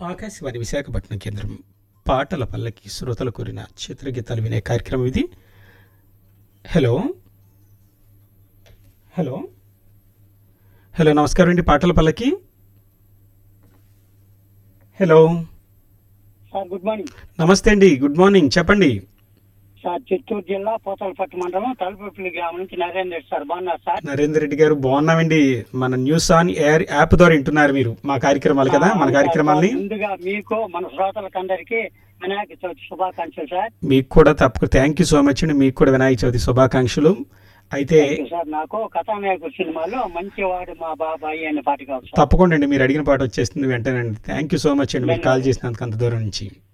ఆకాశవాణి విశాఖపట్నం కేంద్రం పాటల పల్లకి శ్రోతలు కోరిన చిత్రగీతాలు వినే కార్యక్రమం ఇది హలో హలో హలో నమస్కారం అండి పాటల పల్లకి hello sir good morning namaste అండి గుడ్ మార్నింగ్ చెప్పండి సార్ చిత్తూరు జిల్లా పోతలపట్టు మండలం తలుపుపల్లి గ్రామం నుంచి నరేంద్ర రెడ్డి సార్ బాగున్నారు సార్ నరేందర్ రెడ్డి గారు బాగున్నామండి మన న్యూస్ ఆన్ ఎయిర్ యాప్ ద్వారా వింటున్నారు మీరు మా కార్యక్రమాలు కదా మన కార్యక్రమాల్ని ముందుగా మీకు మన శ్రోతలకు అందరికీ వినాయక చవితి శుభాకాంక్షలు సార్ మీకు కూడా తప్పక థ్యాంక్ యూ సో మచ్ అండి మీకు కూడా వినాయక చవితి శుభాకాంక్షలు అయితే Thank you సార్ నాకు కథానాయకుడు సినిమాలో మంచివాడు మా బాబాయి అనే పాట కావచ్చు సార్ తప్పకుండా అండి మీరు అడిగిన పాట వచ్చేస్తుంది వెంటనే థ్యాంక్ యూ సో మచ్ అండి మీరు కాల్ చేసినందుకు అంత దూరం నుంచి